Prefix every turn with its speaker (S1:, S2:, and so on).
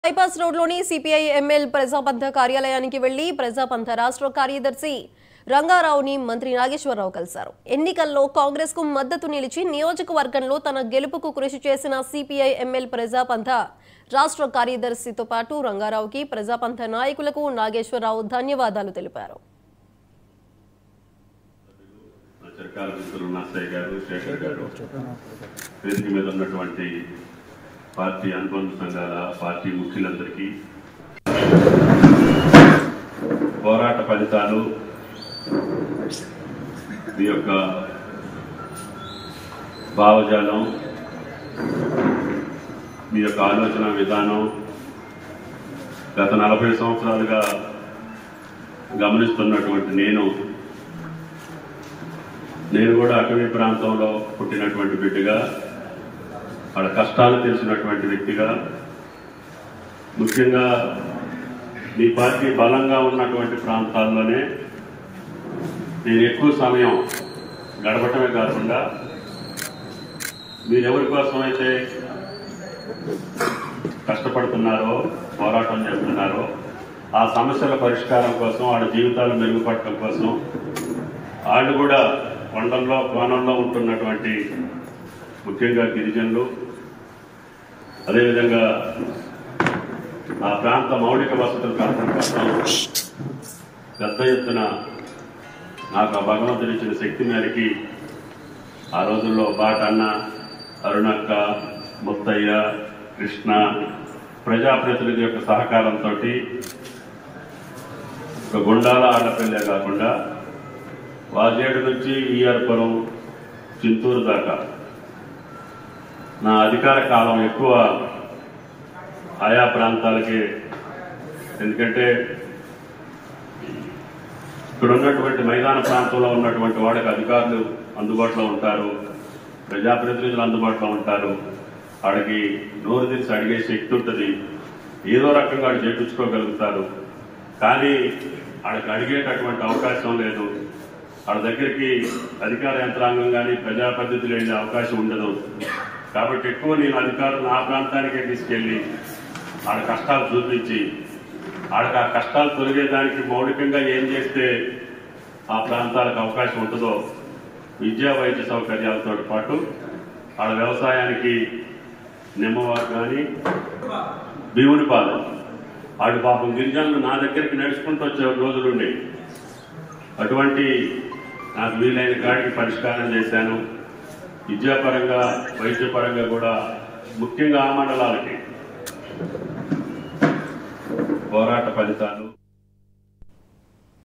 S1: bypass రోడ్లోని CPI ML ప్రజాపంథ కార్యాలయానికి వెళ్లి ప్రజాపంథ రాష్ట్ర కార్యదర్శి రంగారావుని మంత్రి నాగేశ్వరరావు కలిశారు ఎన్నికల్లో కాంగ్రెస్ కు మద్దతు నిలిచి నియోజకవర్గంలో తన గెలుపుకు కృషి చేసిన సిపిఐ ఎంఎల్ ప్రజాపంథ రాష్ట్ర కార్యదర్శితో పాటు రంగారావుకి ప్రజాపంథ నాయకులకు నాగేశ్వరరావు ధన్యవాదాలు తెలిపారు
S2: నా చిరకాల మిత్రులు నర్సయ్య గారు శేఖర్ గారు వేదిక మీద ఉన్నటువంటి పార్టీ అనుబంధ సంఘాల పార్టీ ముఖ్యులందరికీ పోరాట ఫలితాలు మీ యొక్క భావజాలం మీ యొక్క ఆలోచన విధానం గత నలభై సంవత్సరాలుగా గమనిస్తున్నటువంటి నేను నేను కూడా అటవీ ప్రాంతంలో పుట్టినటువంటి బిడ్డగా వాళ్ళ కష్టాలు తెలిసినటువంటి వ్యక్తిగా ముఖ్యంగా మీ పార్టీ బలంగా ఉన్నటువంటి ప్రాంతాల్లోనే నేను ఎక్కువ సమయం గడపటమే కాకుండా మీరు ఎవరి కోసం అయితే కష్టపడుతున్నారో పోరాటం చేస్తున్నారో ఆ సమస్యల పరిష్కారం కోసం వాళ్ళ జీవితాలు మెరుగుపడటం కోసం వాళ్ళు కూడా కొండల్లో కోణంలో ఉంటున్నటువంటి ముఖ్యంగా గిరిజనులు అదేవిధంగా ఆ ప్రాంత మౌలిక వసతులు కల్పన కోసం పెద్ద ఎత్తున నాకు ఆ భగవంతుడు ఇచ్చిన శక్తి మేరకి ఆ రోజుల్లో బాటన్న అరుణక్క ముత్తయ్య కృష్ణ ప్రజాప్రతినిధి యొక్క సహకారంతో ఒక గుండాల ఆడపిల్లే కాకుండా వాజేడు నుంచి ఈఆర్పురం చింతూరు దాకా నా అధికార కాలం ఎక్కువ ఆయా ప్రాంతాలకి ఎందుకంటే ఇక్కడ ఉన్నటువంటి మైదాన ప్రాంతంలో ఉన్నటువంటి వాళ్ళకి అధికారులు అందుబాటులో ఉంటారు ప్రజాప్రతినిధులు అందుబాటులో ఉంటారు వాడికి నోరు తెరిచి అడిగే శక్తి ఉంటుంది ఏదో రకంగా వాడు చేపించుకోగలుగుతారు కానీ వాడికి అడిగేటటువంటి అవకాశం లేదు వాళ్ళ దగ్గరికి అధికార యంత్రాంగం కానీ ప్రజాపద్ధతులు వెళ్ళే అవకాశం ఉండదు కాబట్టి ఎక్కువ నేను అధికారులను ఆ ప్రాంతానికే తీసుకెళ్ళి వాళ్ళ కష్టాలు చూపించి వాళ్ళకి ఆ కష్టాలు తొలగేదానికి మౌలికంగా ఏం చేస్తే ఆ ప్రాంతాలకు అవకాశం ఉంటుందో విద్యా వైద్య సౌకర్యాలతో పాటు వాళ్ళ వ్యవసాయానికి నిమ్మవారు కానీ భీముని పాలెం వాడు పాపం గిరిజనులు నా దగ్గరికి నడుచుకుంటూ వచ్చే రోజులుండే అటువంటి నాకు వీలైన కాడికి పరిష్కారం చేశాను విద్యాపరంగా వైద్యపరంగా కూడా ముఖ్యంగా ఆ మండలాలకి పోరాట ఫలితాలు